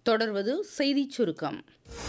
தொடர்வது செய்திச் சுருக்கம்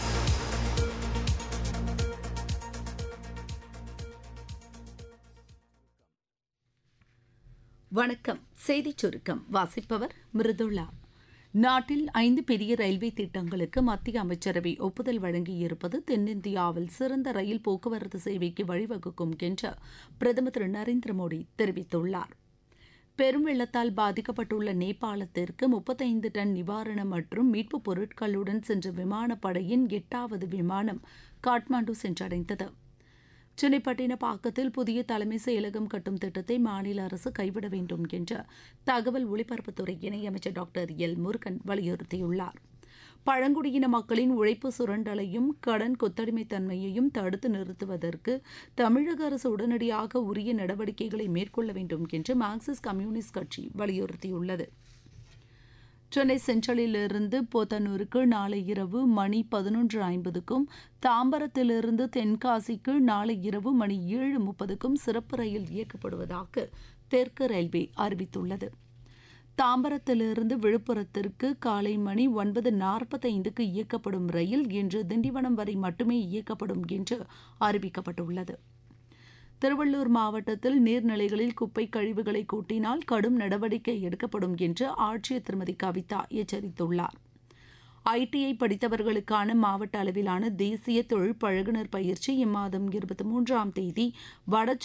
வணக்கம் செய்திச் சுருக்கம் வாசிப்பவர் மிருதுளா நாட்டில் ஐந்து பெரிய ரயில்வே திட்டங்களுக்கு மத்திய அமைச்சரவை ஒப்புதல் வழங்கியிருப்பது தென்னிந்தியாவில் சிறந்த ரயில் போக்குவரத்து சேவைக்கு வழிவகுக்கும் என்று பிரதமர் திரு நரேந்திர மோடி தெரிவித்துள்ளார் பெரும் வெள்ளத்தால் பாதிக்கப்பட்டுள்ள நேபாளத்திற்கு முப்பத்தைந்து டன் நிவாரணம் மற்றும் மீட்புப் பொருட்களுடன் சென்ற விமானப்படையின் எட்டாவது விமானம் காட்மாண்டு சென்றடைந்தது சென்னை பட்டினப்பாக்கத்தில் புதிய தலைமை செயலகம் கட்டும் திட்டத்தை மாநில அரசு கைவிட வேண்டும் என்று தகவல் ஒலிபரப்புத்துறை இணையமைச்சர் டாக்டர் எல் முருகன் வலியுறுத்தியுள்ளார் பழங்குடியின மக்களின் உழைப்பு சுரண்டலையும் கடன் கொத்தடிமைத்தன்மையையும் தடுத்து நிறுத்துவதற்கு தமிழக அரசு உடனடியாக உரிய நடவடிக்கைகளை மேற்கொள்ள வேண்டும் என்று மார்க்சிஸ்ட் கம்யூனிஸ்ட் கட்சி வலியுறுத்தியுள்ளது சென்னை சென்ட்ரலிலிருந்து போத்தனூருக்கு நாளை இரவு மணி பதினொன்று ஐம்பதுக்கும் தாம்பரத்திலிருந்து தென்காசிக்கு நாளை இரவு மணி ஏழு முப்பதுக்கும் சிறப்பு ரயில் இயக்கப்படுவதாக தெற்கு ரயில்வே அறிவித்துள்ளது தாம்பரத்திலிருந்து விழுப்புரத்திற்கு காலை மணி ஒன்பது நாற்பத்தைந்துக்கு இயக்கப்படும் ரயில் இன்று திண்டிவனம் வரை மட்டுமே இயக்கப்படும் என்று அறிவிக்கப்பட்டுள்ளது திருவள்ளூர் மாவட்டத்தில் நீர்நிலைகளில் குப்பை கழிவுகளை கூட்டினால் கடும் நடவடிக்கை எடுக்கப்படும் என்று ஆட்சியர் திருமதி கவிதா எச்சரித்துள்ளார் ஐடிஐ படித்தவர்களுக்கான மாவட்ட அளவிலான தேசிய தொழில் பழகுனர் பயிற்சி இம்மாதம் இருபத்தி மூன்றாம் தேதி வட